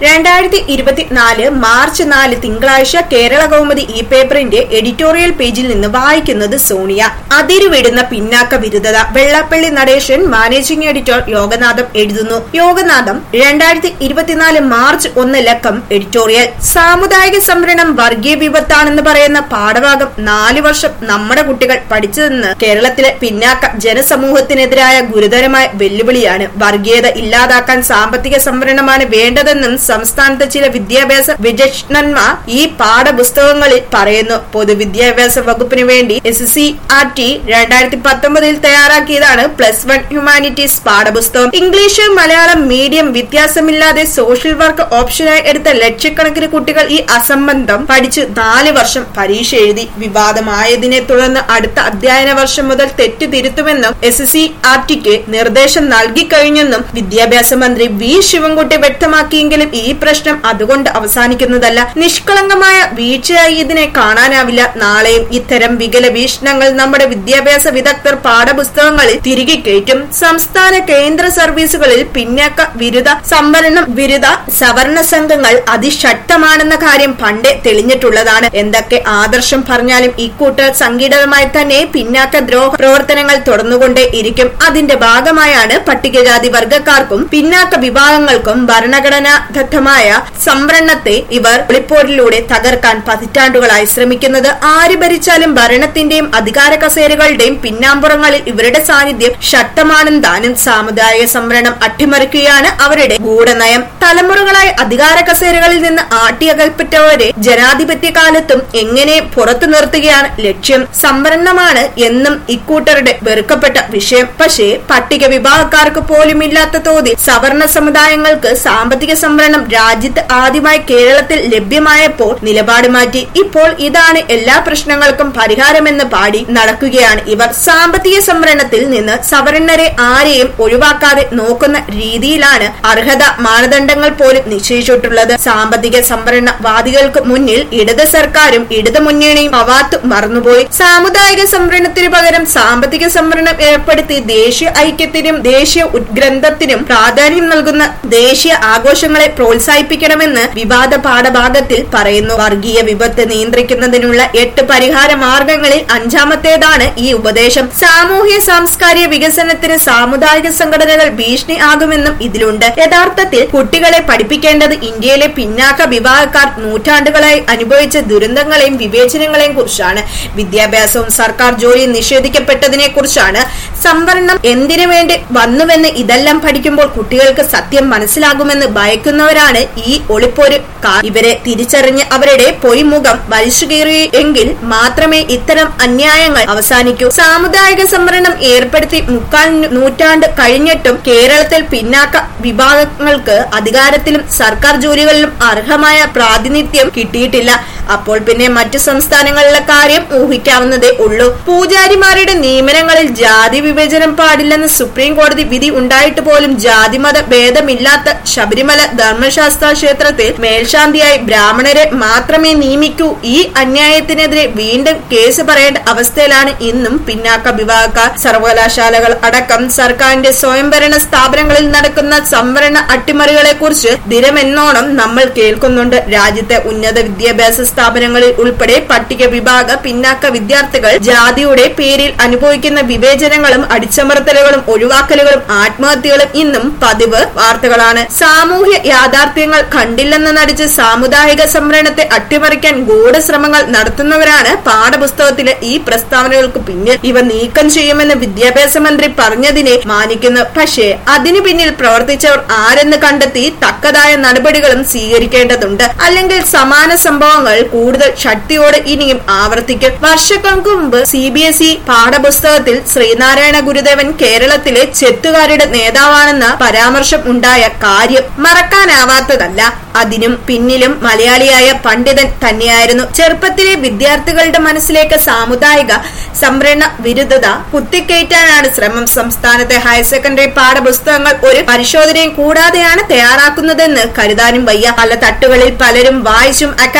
രണ്ടായിരത്തി ഇരുപത്തിനാല് മാർച്ച് നാല് തിങ്കളാഴ്ച കേരള കൗമുദി ഈ പേപ്പറിന്റെ എഡിറ്റോറിയൽ പേജിൽ നിന്ന് വായിക്കുന്നത് സോണിയ അതിരുവിടുന്ന പിന്നാക്ക വിരുദ്ധത വെള്ളാപ്പള്ളി നടേശൻ മാനേജിംഗ് എഡിറ്റർ യോഗനാഥം എഴുതുന്നു യോഗനാഥം രണ്ടായിരത്തി ഇരുപത്തിനാല് മാർച്ച് ഒന്ന് ലക്കം എഡിറ്റോറിയൽ സാമുദായിക സംവരണം വർഗീയ വിപത്താണെന്ന് പറയുന്ന പാഠഭാഗം നാല് വർഷം നമ്മുടെ കുട്ടികൾ പഠിച്ചതെന്ന് കേരളത്തിലെ പിന്നാക്ക ജനസമൂഹത്തിനെതിരായ ഗുരുതരമായ വെല്ലുവിളിയാണ് വർഗീയത ഇല്ലാതാക്കാൻ സാമ്പത്തിക സംവരണമാണ് വേണ്ടതെന്നും സംസ്ഥാനത്തെ ചില വിദ്യാഭ്യാസ വിചക്ഷണന്മാർ ഈ പാഠപുസ്തകങ്ങളിൽ പറയുന്നു പൊതുവിദ്യാഭ്യാസ വകുപ്പിന് വേണ്ടി എസ് സി ആർ ടി രണ്ടായിരത്തി പത്തൊമ്പതിൽ തയ്യാറാക്കിയതാണ് പ്ലസ് വൺ ഹ്യൂമാനിറ്റീസ് പാഠപുസ്തകം ഇംഗ്ലീഷ് മലയാളം മീഡിയം വ്യത്യാസമില്ലാതെ സോഷ്യൽ വർക്ക് ഓപ്ഷനായി എടുത്ത ലക്ഷക്കണക്കിന് കുട്ടികൾ ഈ അസംബന്ധം പഠിച്ച് നാല് വർഷം പരീക്ഷ എഴുതി വിവാദമായതിനെ തുടർന്ന് അടുത്ത അധ്യയന വർഷം മുതൽ തെറ്റ് തിരുത്തുമെന്നും എസ് സി ആർ ടിക്ക് നിർദ്ദേശം നൽകിക്കഴിഞ്ഞെന്നും വിദ്യാഭ്യാസ മന്ത്രി വി ശിവൻകുട്ടി വ്യക്തമാക്കിയെങ്കിലും ഈ പ്രശ്നം അതുകൊണ്ട് അവസാനിക്കുന്നതല്ല നിഷ്കളങ്കമായ വീഴ്ചയായി ഇതിനെ കാണാനാവില്ല നാളെയും ഇത്തരം വികല വീക്ഷണങ്ങൾ നമ്മുടെ വിദ്യാഭ്യാസ വിദഗ്ധർ പാഠപുസ്തകങ്ങളിൽ തിരികെ കയറ്റും സംസ്ഥാന കേന്ദ്ര സർവീസുകളിൽ പിന്നാക്ക വിരുദ്ധ സംവരണം വിരുദ്ധ സവർണ സംഘങ്ങൾ അതിശക്തമാണെന്ന കാര്യം പണ്ടേ തെളിഞ്ഞിട്ടുള്ളതാണ് എന്തൊക്കെ ആദർശം പറഞ്ഞാലും ഇക്കൂട്ടർ സംഘടിതമായി തന്നെ പിന്നാക്ക ദ്രോഹ പ്രവർത്തനങ്ങൾ തുടർന്നുകൊണ്ടേ ഇരിക്കും അതിന്റെ ഭാഗമായാണ് പട്ടികജാതി വർഗക്കാർക്കും പിന്നാക്ക വിഭാഗങ്ങൾക്കും ഭരണഘടനാദത്തമായ സംവരണത്തെ ഇവർ ഒളിപ്പോരിലൂടെ തകർക്കാൻ പതിറ്റാണ്ടുകളായി ശ്രമിക്കുന്നത് ആര് ഭരിച്ചാലും ഭരണത്തിന്റെയും അധികാര കസേരകളുടെയും പിന്നാമ്പുറങ്ങളിൽ ഇവരുടെ സാന്നിധ്യം ശക്തമാണെന്ന് താനും സാമുദായിക സംവരണം അട്ടിമറിക്കുകയാണ് അവരുടെ ഗൂഢനയം തലമുറകളായി അധികാര കസേരകളിൽ നിന്ന് ആട്ടിയകൽപ്പറ്റവരെ ജനാധിപത്യ കാലത്തും എങ്ങനെ പുറത്തു നിർത്തുകയാണ് ലക്ഷ്യം സംവരണമാണ് എന്നും ഇക്കൂട്ടരുടെ വെറുക്കപ്പെട്ട വിഷയം പക്ഷേ പട്ടിക വിഭാഗക്കാർക്ക് പോലുമില്ലാത്ത തോതിൽ സവർണ സമുദായങ്ങൾക്ക് സാമ്പത്തിക സംവരണം രാജ്യത്ത് ആദ്യമായി കേരളത്തിൽ ലഭ്യമായപ്പോൾ നിലപാട് മാറ്റി ഇപ്പോൾ ഇതാണ് എല്ലാ പ്രശ്നങ്ങൾക്കും പരിഹാരമെന്ന് പാടി നടക്കുകയാണ് ഇവർ സാമ്പത്തിക സംവരണത്തിൽ നിന്ന് സവർണരെ ആരെയും ഒഴിവാക്കാതെ നോക്കുന്ന രീതിയിലാണ് അർഹത മാനദണ്ഡങ്ങൾ പോലും നിശ്ചയിച്ചിട്ടുള്ളത് സാമ്പത്തിക സംവരണവാദികൾക്ക് മുന്നിൽ ഇടത് സർക്കാരും ഇടത് മുന്നണിയും അവാത്ത് മറന്നുപോയി സാമുദായിക സംവരണത്തിനു പകരം സാമ്പത്തിക സംവരണം ഏർപ്പെടുത്തി ദേശീയ ഐക്യത്തിനും ദേശീയ ഉദ്ഗ്രന്ഥത്തിനും പ്രാധാന്യം നൽകുന്ന ദേശീയ ആഘോഷങ്ങളെ പ്രോത്സാഹിപ്പിക്കണമെന്ന് വിവാദ പാഠഭാഗത്തിൽ പറയുന്നു വർഗീയ വിപത്ത് നിയന്ത്രിക്കുന്നതിനുള്ള എട്ട് പരിഹാര മാർഗങ്ങളിൽ അഞ്ചാമത്തേതാണ് ഈ ഉപദേശം സാമൂഹ്യ സാംസ്കാരിക വികസനത്തിന് സാമുദായിക സംഘടനകൾ ഭീഷണി ആകുമെന്നും ഇതിലുണ്ട് യഥാർത്ഥത്തിൽ കുട്ടികളെ പഠിപ്പിക്കേണ്ടത് ഇന്ത്യയിലെ പിന്നാക്ക വിഭാഗക്കാർ നൂറ്റാണ്ടുകളായി അനുഭവിച്ച ദുരന്തങ്ങളെയും വിവേചനങ്ങളെയും കുറിച്ചാണ് വിദ്യാഭ്യാസവും സർക്കാർ ജോലിയും നിഷേധിക്കപ്പെട്ടതിനെ കുറിച്ചാണ് സംവരണം എന്തിനു വേണ്ടി വന്നുവെന്ന് ഇതെല്ലാം പഠിക്കുമ്പോൾ കുട്ടികൾക്ക് സത്യം മനസ്സിലാകുമെന്ന് ഭയക്കുന്നവരാണ് ഈ ഒളിപ്പോര് ഇവരെ തിരിച്ചറിഞ്ഞ് അവരുടെ പൊയ്മുഖം വലിച്ചുകീറിയെങ്കിൽ മാത്രമേ ഇത്തരം അന്യായങ്ങൾ അവസാനിക്കൂ സാമുദായിക സംവരണം ഏർപ്പെടുത്തി മുക്കാൽ നൂറ്റാണ്ട് കഴിഞ്ഞിട്ടും കേരളത്തിൽ പിന്നാക്ക വിഭാഗങ്ങൾക്ക് അധികാരത്തിലും സർക്കാർ ജോലികളിലും അർഹമായ പ്രാതിനിധ്യം കിട്ടിയിട്ടില്ല അപ്പോൾ പിന്നെ മറ്റു സംസ്ഥാനങ്ങളിലെ കാര്യം ഊഹിക്കാവുന്നതേ ഉള്ളൂ പൂജാരിമാരുടെ നിയമനങ്ങളിൽ ജാതി വിവേചനം പാടില്ലെന്ന് സുപ്രീം കോടതി വിധി ഉണ്ടായിട്ട് പോലും ജാതിമത ഭേദമില്ലാത്ത ശബരിമല ധർമ്മശാസ്ത്ര ക്ഷേത്രത്തിൽ മേൽശാന്തിയായി ബ്രാഹ്മണരെ മാത്രമേ നിയമിക്കൂ ഈ അന്യായത്തിനെതിരെ വീണ്ടും കേസ് പറയേണ്ട അവസ്ഥയിലാണ് ഇന്നും പിന്നാക്ക വിഭാഗക്കാർ സർവകലാശാലകൾ അടക്കം സർക്കാരിന്റെ സ്വയംഭരണ സ്ഥാപനങ്ങളിൽ നടക്കുന്ന സംവരണ അട്ടിമറികളെ കുറിച്ച് ദിനമെന്നോണം നമ്മൾ കേൾക്കുന്നുണ്ട് രാജ്യത്തെ ഉന്നത വിദ്യാഭ്യാസ സ്ഥാപനങ്ങളിൽ ഉൾപ്പെടെ പട്ടിക വിഭാഗ പിന്നാക്ക വിദ്യാർത്ഥികൾ ജാതിയുടെ പേരിൽ അനുഭവിക്കുന്ന വിവേചനങ്ങളും അടിച്ചമർത്തലുകളും ഒഴിവാക്കലുകളും ആത്മഹത്യകളും ഇന്നും പതിവ് വാർത്തകളാണ് സാമൂഹ്യ യാഥാർത്ഥ്യങ്ങൾ കണ്ടില്ലെന്ന് നടിച്ച് സാമുദായിക സംവരണത്തെ അട്ടിമറിക്കാൻ ഗൂഢശ്രമങ്ങൾ നടത്തുന്നവരാണ് പാഠപുസ്തകത്തിലെ ഈ പ്രസ്താവനകൾക്ക് പിന്നിൽ ഇവ നീക്കം ചെയ്യുമെന്ന് വിദ്യാഭ്യാസ മന്ത്രി പറഞ്ഞതിനെ മാനിക്കുന്നു പക്ഷേ അതിനു പിന്നിൽ പ്രവർത്തിച്ചവർ ആരെന്ന് കണ്ടെത്തി തക്കതായ നടപടികളും സ്വീകരിക്കേണ്ടതുണ്ട് അല്ലെങ്കിൽ സമാന സംഭവങ്ങൾ കൂടുതൽ ശക്തിയോടെ ഇനിയും ആവർത്തിക്കും വർഷങ്ങൾക്ക് മുമ്പ് സി ബി എസ് ഇ പാഠപുസ്തകത്തിൽ ശ്രീനാരായണ ഗുരുദേവൻ കേരളത്തിലെ ചെത്തുകാരുടെ നേതാവാണെന്ന പരാമർശം ഉണ്ടായ കാര്യം മറക്കാനാവാത്തതല്ല അതിനും പിന്നിലും മലയാളിയായ പണ്ഡിതൻ തന്നെയായിരുന്നു ചെറുപ്പത്തിലെ വിദ്യാർത്ഥികളുടെ മനസ്സിലേക്ക് സാമുദായിക സംവരണ വിരുദ്ധത കുത്തിക്കയറ്റാനാണ് ശ്രമം സംസ്ഥാനത്തെ ഹയർ സെക്കൻഡറി പാഠപുസ്തകങ്ങൾ ഒരു പരിശോധനയും കൂടാതെയാണ് തയ്യാറാക്കുന്നതെന്ന് കരുതാനും വയ്യ പല തട്ടുകളിൽ പലരും വായിച്ചും അക്കാഡമിക്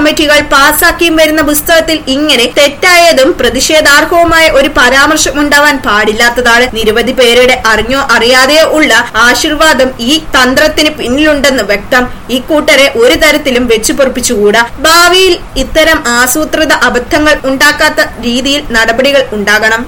കമ്മിറ്റികൾ പാസാക്കിയും വരുന്ന പുസ്തകത്തിൽ ഇങ്ങനെ തെറ്റായതും പ്രതിഷേധാർഹവുമായ ഒരു പരാമർശം ഉണ്ടാവാൻ പാടില്ലാത്തതാണ് നിരവധി പേരുടെ അറിഞ്ഞോ അറിയാതെയോ ഉള്ള ആശീർവാദം ഈ തന്ത്രത്തിന് പിന്നിലുണ്ടെന്ന് വ്യക്തം ഈ കൂട്ടരെ ഒരു തരത്തിലും വെച്ചു പൊറപ്പിച്ചുകൂടാ ഭാവിയിൽ ഇത്തരം ആസൂത്രിത അബദ്ധങ്ങൾ ഉണ്ടാക്കാത്ത രീതിയിൽ നടപടികൾ ഉണ്ടാകണം